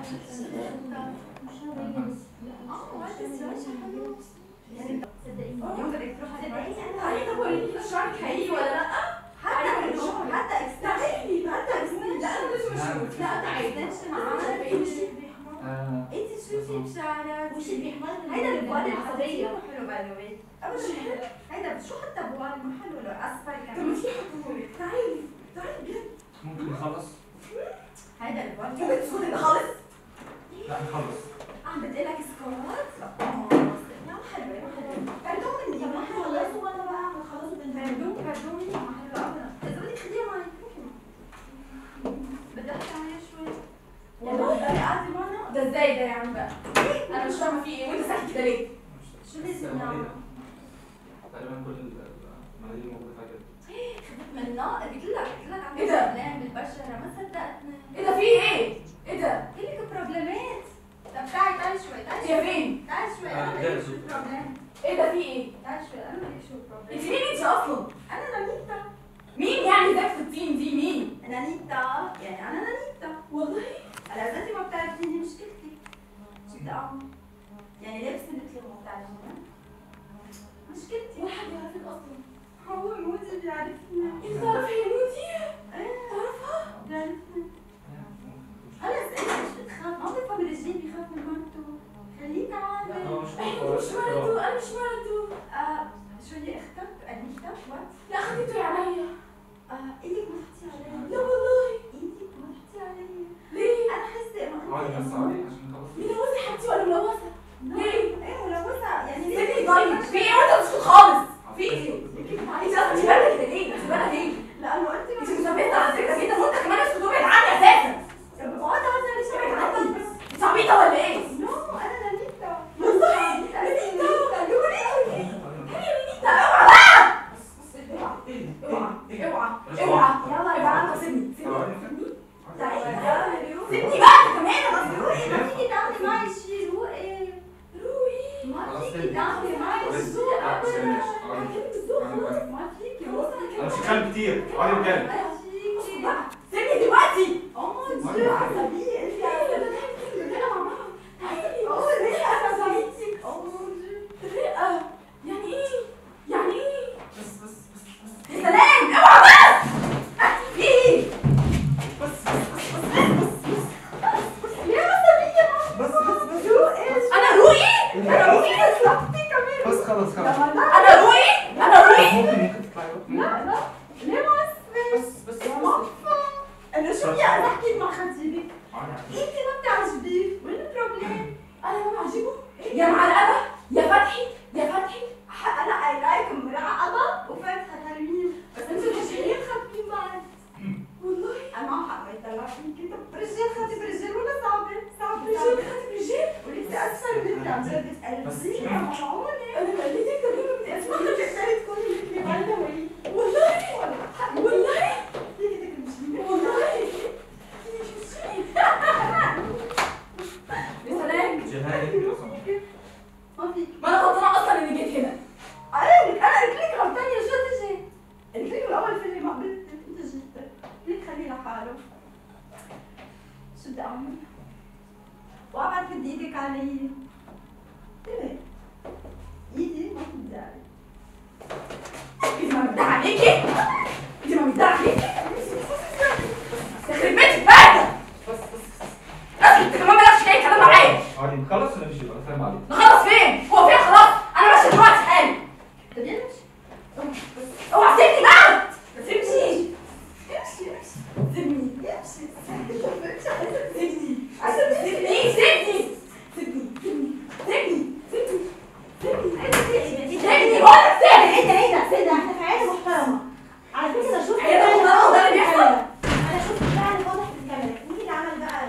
هيجي ولا لا حتى حتى استعيني حتى استعيني لا انا مش مشهور لا تعيدنش معانا آه، انت شو في بشعرك وش اللي بيحمل هيدا البوال العصبية حلو باي ذا واي ابدا حلو هيدا شو حتى بوال ما حلو لو اصفر طب كمان ما تيجي حطولي تعالي تعالي بجد ممكن نخلص؟ هيدا البوال ممكن تسكتي خالص لا نخلص عم بدي لك سكورات لا ما حلوة ما حلوة كردون مني طب ما احنا خلصوا ولا بقى هنخلصوا بنتين كردون كردون مني ما حلوة ابدا اذا بدك خديها معي بدي احكي عليها شوي والله بدي قاعدة معنا ده ازاي ده يا عم بقى انا مش فاهمه في ايه وانت ساكت كده ليه شو لازم نعمل؟ تقريبا كل المناديل موجودة فيها كده منا قلت لك قلت لك عم إيه ده؟ بروبلم بالبشرة ما صدقتني ايه ده في ايه ايه ده كلك بروبلمات طب تعي تعي شوي تعي هي شوي فين تعي شوي انا آه، مالي جاهز. شو البروبلم ايه ده في ايه تعي شوي انا مالي شو انت البروبلم مين انت اصلا انا نانيتا مين يعني ذاك في التيم دي مين نانيتا يعني انا نانيتا والله هلا اذا انت ما بتعرفيني مشكلتي شو بدي اعمل؟ يعني لابسه مثل ما بتعرفيني مشكلتي ولا حد يعرفك اصلا هو مودي بيعرفني انت تعرفي هي مودي ايه تعرفها بيعرفني هلا اسألني مش بتخاف ما بتفهم الرجال بيخاف من مرته خليك لا عادي هو مش احنا مش مرته انا مش مرته آه شو هي اختك؟ انيتا؟ وات؟ لا خديته عليا آه ايدك ما تحطي علي لا والله ايدك ما تحطي علي ليه انا حاسه انه عادي انت بس عادي عشان نخلص ملوثه حبيبتي ولا ملوثه ليه ايه ملوثه يعني سيبني طيب في ايه وانت مش خالص في ايه انت اصلا انت بالك كده ليه انت بالك ليه لانه انت انت مثبته على فكره جدا وانت كمان مش بتبعد عني اساسا بقعد اعزل ليش ابعد عني انت عبيطه ولا ايه نو انا نانيتا والله نانيتا نانيتا لولي قوي ايه نانيتا اوعى بقى ايه اوعى ايه اوعى مش اوعى يلا يا اوعى جماعه طب سيبني سيبني عادي. تعالي تعالي روقي سيبني بقى انت كمان روقي ما فيكي تعملي معي شيء روقي روحي ما خلاص فيكي سيبني. تعملي معي خلاص. شيء لا، بس ابدا ماشي. عادي. عادي. ما فيكي خلاص انا مش هتكلم كتير عادي بتكلم ما فيكي بقى سيبني دلوقتي اوه ما شو عادي. عصبيه انت عصبيه اوه ليه عصبيتك اوه الرئة يعني ايه يعني ايه بس بس بس بس يا سلام اوعى بقى في ايه بس بس بس ليه عصبيه بس بس بس روقي انا روقي انا روقي صحتي كمان بس خلاص خلاص انا روقي انا روقي ممكن ممكن تطلعي بقى. لا لا ليه معصبه بس بس يا معفن انا شو بدي احكي مع خطيبك عادي. انت ما بتعجبيه وين البروبليم انا ما بعجبه يا معلقة يا فتحي يا فتحي انا اي لايك مرعبه وفاتحه حلوين بس انتوا مش حلوين خاطبين بعض والله انا معه حق ما يطلعش كنت برجال خاطب رجال ولا صعبه صعبه رجال صعبه خاطب رجال ولبس اسفل بنت عم جد بس- بتقلبي يا ملعونه انا مقلدك ده ليه بدي اسمع اسمعي بتقدري تكوني مثلي بعد ولي والله والله فيك تكرمشيني والله يا سلام جهاد إيه أصلاً. ما فيك ما انا غلطانه اصلا اني جيت هنا انا انا قلت لك غلطانه شو تجي قلت لك بالاول فيلم ما قبلت انت جيت ليك خليه لحاله شو بدي اعمل؟ وابعد بدي ايدك علي انتبه ايدي ما بدي علي انت ما بدها عليكي انت ما بدها عليكي يخرب بيتك بقى بس بس اصل انت كمان مالكش جاي كلام معايا عادي نخلص ونمشي بقى فاهم عليك نخلص فين هو فين خلاص انا ماشيه دلوقتي حالي طب يلا امشي اوعى سيبني بقى ما تمشيش امشي امشي سيبني امشي امشي عايزة سيبني سيبني سيبني سيبني سيبني سيبني سيبني سيبني بقول لك سيبني ايه ده ايه ده ايه ده احنا في عياده محترمه على فكره شفت عيادة محترمة وده اللي بيحصل؟ انا شفت فعلا واضح في الكاميرا مين اللي عمل بقى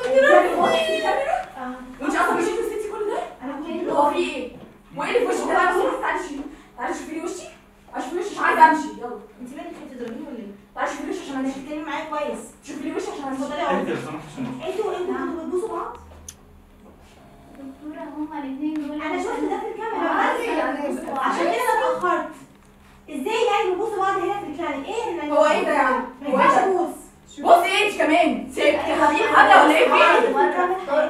اه وانت اصلا مشيتي وسبتي كل ده انا كنت هو في ايه؟ وايه اللي في وشك ده بقى بس تعالي شوفي تعالي شوفي لي وشي تعالي شوفي لي وشي مش عايزه امشي يلا انت مالك بتضربيني ولا ايه؟ تعالي شوفي لي وشي عشان امشي بتتكلمي معايا كويس شوفي لي وشي عشان امشي اتفضلي انت اقعدي لو سمحت عشان نمشي. انتوا انتوا كنتوا بتبوسوا بعض دكتورة هما الاثنين دول انا شفت ده في الكاميرا آه، عادي. يعني عشان كده انا اتاخرت ازاي يعني بيبوسوا بعض هنا في الكلينيك ايه اللي هو ايه ده يعني؟ ما هو ينفعش ايه ده؟ ابوس بصي ايه انت كمان سيبك يا حبيبي حاجه ولا ايه في ايه؟ مرة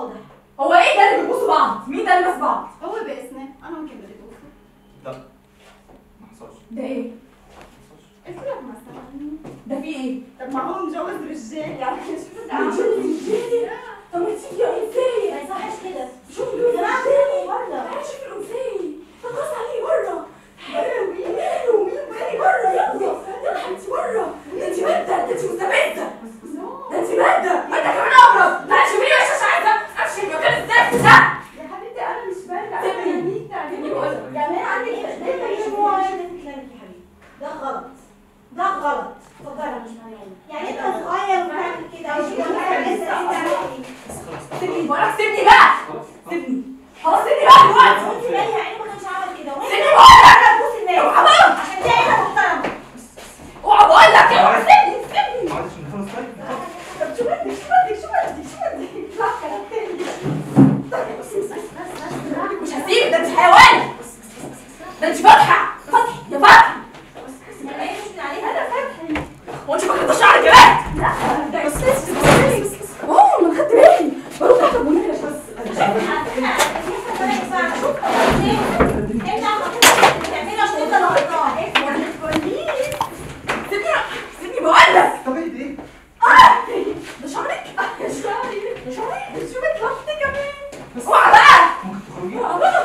واضح هو ايه ده اللي بيبوسوا بعض مين ده اللي بس بعض هو باسمه انا ممكن بدي توصل لا ما حصلش ده ايه ما حصلش قلت لك مثلا ده في ايه طب ما هو مجوز رجال يعني شو بدي متجوز رجالي؟ طب ما تيجي يا ما انسان يصحش كده شوف يا جوز جماعه رجالي بره تعالى شوف الانساني تقص عليه بره ماله مين مالي بره يلا يلا حبيبتي بره ده انت مادة ده انت مستمدة ده انت مادة ما انت كمان اقرب تعالى شوفي لي وش عايزة امشي المكان الزفت ده يا حبيبتي انا مش بارده سيبني. انا ميتة سيبني بقول لك. كمان عندك دايما يشوفوا ده في كلامك يا حبيبي ده غلط ده غلط اتفضلي مش معنى يعني انت صغير وبتعمل كده وشي كمان لسه انت عامل ايه بس خلاص سيبني بقول لك سيبني بقى خلاص سيبني خلاص سيبني بقى دلوقتي وانت مالي يعني ما كانش عمل كده وانت سيبني بقول لك انا ببوس الناس اوعى بقى عشان دي عيله محترمه اوعى بقول لك اوعى سيبني سيبني معلش نخلص طيب طب شو بدك شو بدك شو بدك شو بدك لا كلام تاني بس بس بس بس مش هسيبك ده انت حيوان ده انت فاتحة فتحي يا فتحي يعني ايه مش من عليها انا فتحي هو انت فاكرة ده شعر كمان لا ده بس بس بس بس اوه ما خدت بالي بروح تحت البنيه بس على فكره لسه طالع يسمع شوف انت عم بتعملي عشان تفضل غلطان البوليس سيبني سيبني بقول لك طب ايه دي؟ اه ده شعرك يا شايف ده شعرك شو بتلفتي كمان اوعى بقى ممكن تخرجي؟ اوعى بقى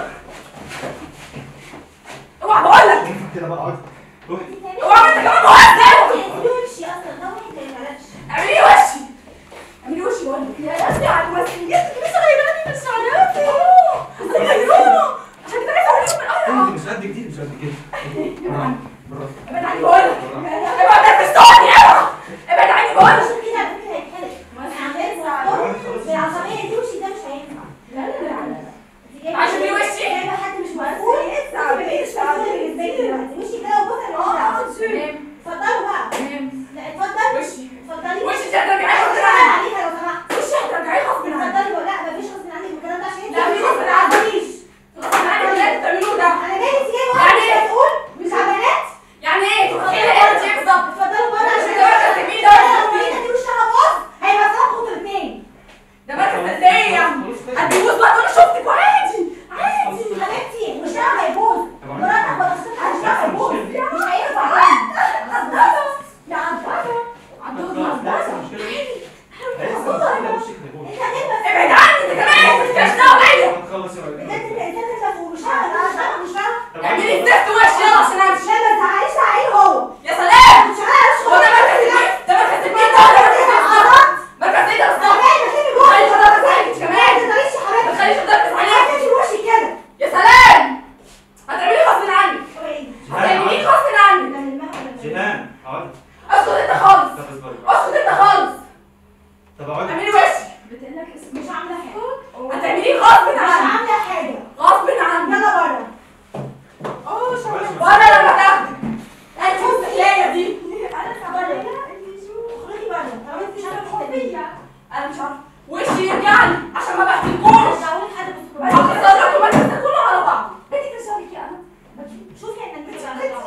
اوعى بقول لك ممكن كده بقى اقعد روحي اوعى ما انت كمان مهزأ وشي اصلا ده واحد ما يتعرفش اعملي لي وشي اعملي وشي بقول لك يا نفسي على المسؤوليات مش غيراني من شعراتي غيرونا عشان كده عايزه اوريهم انت القرع مش قد كتير مش قد كده برافو برافو ابعد عني بقول لك ابعد تلبسوني اوعى ابعد عني بقول لك عشان كده على فكره هيتحرق عمال بالعصبيه دي وشي ده مش هينفع لا لا لا لا عشان في وشي جايبه حد مش مسؤول يسعى مش مسؤول بالنسبه لي دلوقتي وشي كده وبص انا مش دعوه اتفضلوا بقى لا اتفضل وشي اتفضلي وشي ده رجعي غصب اتفضلي عني عليها لو سمحت وشي هترجعي غصب عني اتفضلي ولا لا مفيش غصب عنك والكلام ده عشان انت لا، في غصب ما عني. تعرفيش غصب عني اللي انتوا بتعملوه ده انا جاي انت جاي يعني واحد ايه؟ مش مسؤول مش عملات يعني ايه انتوا ايه اللي انت ايه بالظبط اتفضلوا بره عشان ده مركز تجميل ده ولا لو تجميل؟ انت دي وشها باظ هيبقى فيها خطوه اثنين ده مركز تسلية يعني هتبوظ بقى تقول شفتك وعادي عادي حبيبتي وشها هيبوظ مراتك بتصير وشها هيبوظ مش هينفع يا عبدالله عبدالله عبدالله انت هتلبس ابعد عني انت كمان انت مش دعوه بيا بجد انت انسان تلبس وشها مش فاهمه مش فاهمه اعملي الزفت وش يلا عشان امشي لا ما تزعليش تعالي هو يا سلام مش عارف هو ده مركز البيت ده مركز البيت ده ولا مركز البيت مركز ايه ده بالظبط خلي شطارتك عليك انت كمان خلي شطارتك عليك يا سلام هتعملي غصب عني هتعملي غصب عني جيهان اقعدي اسكت انت خالص طب اصبري اسكت انت خالص طب اقعدي اعملي وشي بتقلك اسم مش عامله حاجه هتعملي غصب مش عني عامله حاجه غصب عني يلا بره اه شعرك وانا لما تاخدك انت مستحيلة دي انا تعبانه انت شو اخرجي بره طالما انت مش عارفه حبيه انا مش عارفه وشي يرجعني عشان ما بهدلكوش مش هقول لحد بس هخسركم المركز ده كله على بعض بدك تشاركي انا شوفي انك انت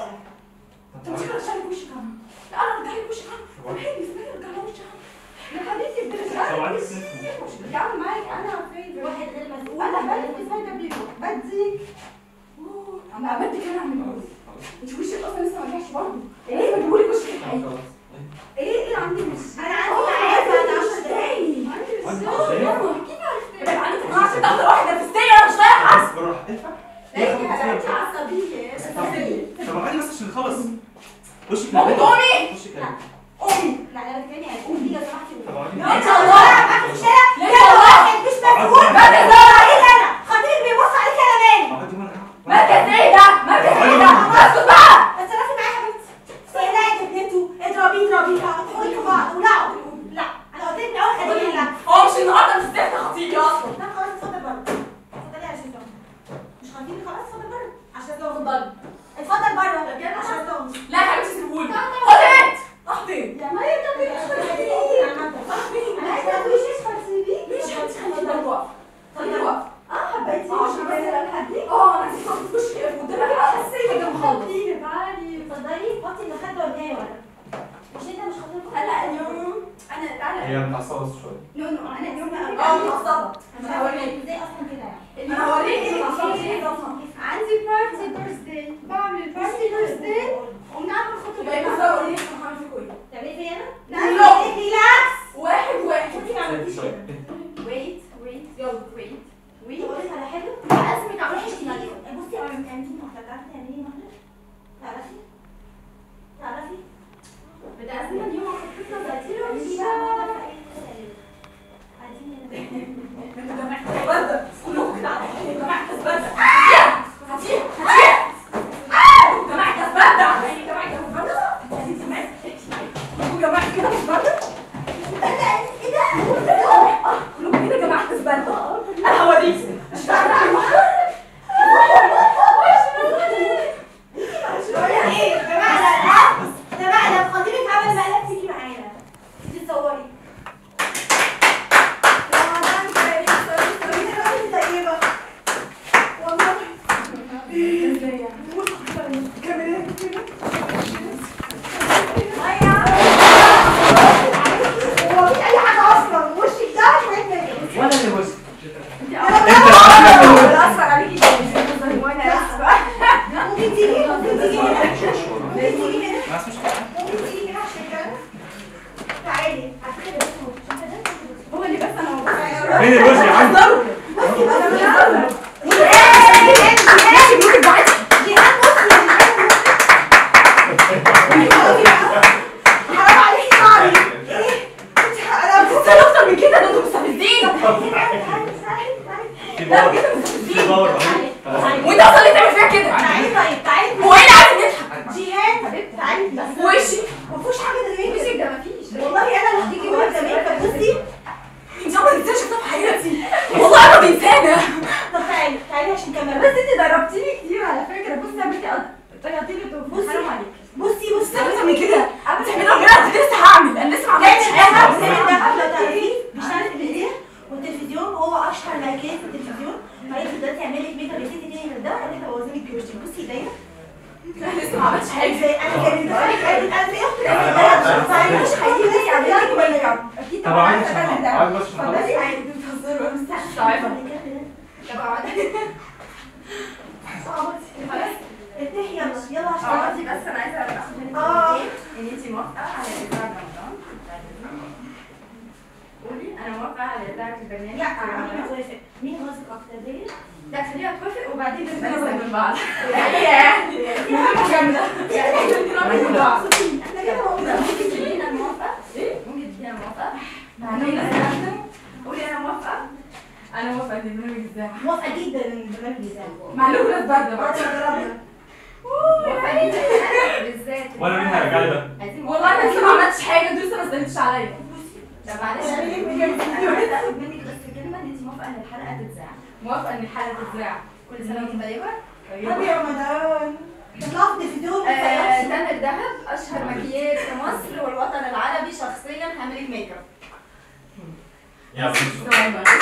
انت مش هترجعي وشك انا لا انا ارجع لك وشك انا سامحيني سامحيني ارجع لك وشك يا حبيبتي بدك طب عايز تشاركي تسمع. يا عم معاك انا فين واحد غير مسؤول انا بلبس هذا بيروح بديك انا عملت كده اعمل انت وشك اصلا لسه ما رجعش برضه لازم اجيبهولك وشك الحقيقي ايه ايه عندي مش انا عندي عيال بعد 10 دقايق عندي مش عندي اه إزاي؟ يلا كيف عرفتي ابعد عني انا عشان اكتر واحده في السنه انا مش رايحه بس بالراحه ادفع لا انت عصبيه طب اقعدي بس عشان نخلص وشك ممكن تقومي وشك كده. قومي لا انا بتكلمي على الام دي لو سمحتي طب اقعدي ان شاء الله معاك في الشارع ليه يلا والله؟ واحد مش مسؤول ما تهزرش عليك انا خطيبك بيبص عليك انا مالي اقعدي وانا مركز ايه ده مركز ايه ده اسكت بقى بس انا في معايا حبيبتي سيدنا انتوا اتنتوا اضربيه اضربيه ادخلي في بعض ولعوا لا انا قلت لك من اول خليني لا هو مش النهارده مش زفت خطيبي اصلا لا خلاص اتفضل بره اتفضلي يا شيخ مش خطيبي خلاص اتفضل بره عشان لو اتفضلي اتفضل بره عشان لو لا يا حبيبتي سيبهولي خد انت احضن يا ما يا انا عايزه اقول شيش خطيبي مش حبيبتي خليني واقفه خليني واقفه اه حبيتي اه، مش عشان بدي لحدي اه انا عايزه احط وشي قدامك حسيت كده مخلص حبيبي تعالي اتفضلي حطي المخده وارجعي ورا مش انت مش خطيبك هلا اليوم انا تعالى هي متعصبه بس شويه نو نو انا اه متعصبه انا هوريك ازاي اصلا كده يعني انا هوريك ايه متعصبه ايه عندي بارتي بيرثداي بعمل بارتي بيرثداي وبنعمل خطوة يبقى يبقى ايه انا هعمل فيكوا ايه تعملي فيا انا؟ لا. لا ريلاكس واحد واحد انت ما عملتيش كده ويت ويت يلا ويت ويت اقول لك على حاجه لازمك روحي عملت اشتغلي بصي انا انت واحده تعرفي تعملي ايه واحده تعرفي تعرفي بتعزمنا اليوم خطتنا تأثير تعملي ولا بقى واحدة ايه عايزين انتوا جماعه كسبانه كلكم كده على حاجه جماعه كسبانه هاتيه هاتيه جماعه كسبانه جماعه كسبانه هاتيه جماعه كلكم جماعه كده كسبانه ايه ده؟ كلكم كده جماعه كسبانه انا هوريك مش ايه يا جماعه لا يا جماعه لو خطيبك عمل مقلب تيجي معانا تيجي تصوري رمضان كريم سوري سوري انت طيبه والله هو مفيش اي حاجه اصلا وشك ده شويه ميك ولا اللي بص اب انت اصفر عليكي وانا اسفه ممكن تيجي ممكن تيجي هنا ممكن تيجي هنا ما اسمش حاجه ممكن تيجي هنا عشان كده تعالي على فكره ده اسمه شايفه ده هو اللي بس انا فين الوش يا عم بصي بصي بهزر. بصي ماشي ممكن بعد جيهان بصي حرام عليكي شعري ايه انت انا بصي بس اكتر من كده ده انتوا مستفزين في باور في باور رهيب وانت اصلا ليه تعمل فيها كده تعالي طيب تعالي هو ايه اللي عايز يضحك جيهان تعالي بس وشي ما فيهوش حاجه ده ميك وشك اب ده مفيش والله انا اللي هتيجي واحده ميك اب بصي انت عمرك انسان شفتها في حياتي والله انا انسانه طب تعالي تعالي عشان كاميرا بس انت ضربتيني كتير على فكرة بصي عملتي طيرتي لي طوف بصي. حرام عليك بصي بصي اكتر من كده بتعملي ربنا انا لسه هعمل انا لسه ما تعمل عملتش دهب حاجه تعمل دهب لو تعرفيه بيشتغل في الايديا والتلفزيون هو اشهر مكان في التلفزيون فانت تقدري تعملي لك ميك اب يا ستي تاني من ده ولا احنا بوظنا لك جوزك بصي ايديا انا لسه ما عملتش حاجه زي انا كان انا زي اختي انا مش هيجي لي على لك ميك اب اكيد طب طبعا عايز عارفة تعمل ده عايز بس عشان اتفضلي أخلص. عادي بتهزروا بس طيب طب اقعدي خلاص ارتاحي يلا يلا عشان اقعدي بس انا عايزه اخد منك آه. كلمتين ان انت موافقه على اذاعه رمضان قولي انا موافقه على اذاعه البرنامج لا في مين رمضان. موافق مين واثق اكتر بيا لا خليها توافق وبعدين نبقى نبقى من بعض يعني جامده يعني بعض احنا كده موجودة ممكن تدينا الموافقه ممكن تدينا الموافقه قولي انا موافقه انا موافقه ان البرنامج ازاي موافقة جدا ان البرنامج يذاع معلومه ناس بارده بعد بقى ما جربنا موافقه جدا أنا بالذات ولا مين هيرجع لي ده عايزين والله انا لسه ما عملتش حاجه انتوا لسه ما استنيتش عليا طب معلش انا عايزه اخد منك بس كلمه ان انت موافقه ان الحلقه تتذاع موافقه ان الحلقه تتذاع كل سنه وانت طيبه هابي رمضان تطلعوا في التلفزيون آه، تامر دهب اشهر مكياج في مصر والوطن العربي شخصيا هعمل لك ميك اب يا السلام عليكم.